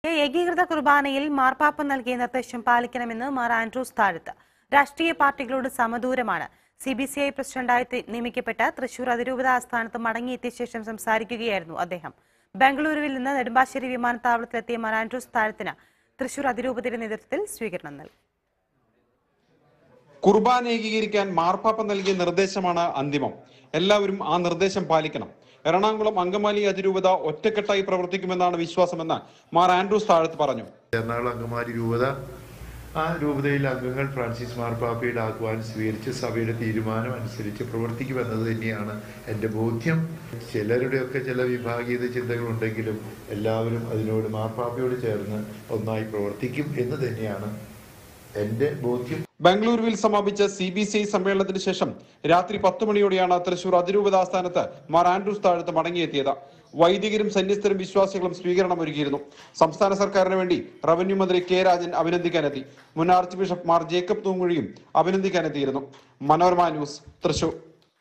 ഏകീകൃത കുർബാനയിൽ മാർപ്പാപ്പ നൽകിയ നിർദ്ദേശം പാലിക്കണമെന്ന് മാർ ആൻഡ്രൂസ് താഴത്ത് രാഷ്ട്രീയ പാർട്ടികളോട് സമദൂരമാണ് സി ബി സി ഐ പ്രസിഡന്റായി തി- നിയമിക്കപ്പെട്ട തൃശൂർ അതിരൂപത ആസ്ഥാനത്ത് മടങ്ങിയെത്തിയ ശേഷം സംസാരിക്കുകയായിരുന്നു അദ്ദേഹം ബംഗളൂരുവിൽ നിന്ന് നെടുമ്പാശ്ശേരി വിമാനത്താവളത്തിലെത്തിയ മാർ ആൻഡ്രൂസ് താഴത്തിന് തൃശൂർ അതിരൂപതയുടെ നേതൃത്വത്തിൽ സ്വീകരണം നൽകി കുർബാന ഏകീകരിക്കാൻ മാർപ്പാപ്പ നൽകിയ നിർദ്ദേശമാണ് അന്തിമം എല്ലാവരും ആ നിർദ്ദേശം പാലിക്കണം എറണാകുളം അങ്കമാലി അതിരൂപത ഒറ്റക്കെട്ടായി പ്രവർത്തിക്കുമെന്നാണ് വിശ്വാസമെന്ന് മാർ ആൻഡ്രൂസ് താഴത്ത് പറഞ്ഞു എറണാകുളം അങ്കമാലി രൂപത ആ രൂപതയിലെ അംഗങ്ങൾ ഫ്രാൻസിസ് മാർപ്പാപ്പയുടെ ആഹ്വാനം സ്വീകരിച്ച് സഭയുടെ തീരുമാനം അനുസരിച്ച് പ്രവർത്തിക്കുമെന്നത് തന്നെയാണ് എൻ്റെ ബോധ്യം ചിലരുടെയൊക്കെ ചില വിഭാഗീയത ചിന്തകളുണ്ടെങ്കിലും എല്ലാവരും അതിനോട് മാർപ്പാപ്പയോട് ചേർന്ന് ഒന്നായി പ്രവർത്തിക്കും എന്ന് തന്നെയാണ് എൻ്റെ ബോധ്യം ബംഗളൂരുവിൽ സമാപിച്ച സി ബി സി ഐ സമ്മേളനത്തിന് ശേഷം രാത്രി പത്ത് മണിയോടെയാണ് തൃശൂർ അതിരൂപത ആസ്ഥാനത്ത് മാർ ആൻഡ്രൂസ് താഴത്ത് മടങ്ങിയെത്തിയത് വൈദികരും സന്യസ്തരും വിശ്വാസികളും സ്വീകരണം ഒരുക്കിയിരുന്നു സംസ്ഥാന സർക്കാരിന് വേണ്ടി റവന്യൂ മന്ത്രി കെ രാജൻ അഭിനന്ദിക്കാനെത്തി മുൻ ആർച്ച് ബിഷപ്പ് മാർ ജേക്കബ് തൂങ്ങുഴിയും അഭിനന്ദിക്കാനെത്തിയിരുന്നു മനോരമ ന്യൂസ് തൃശൂർ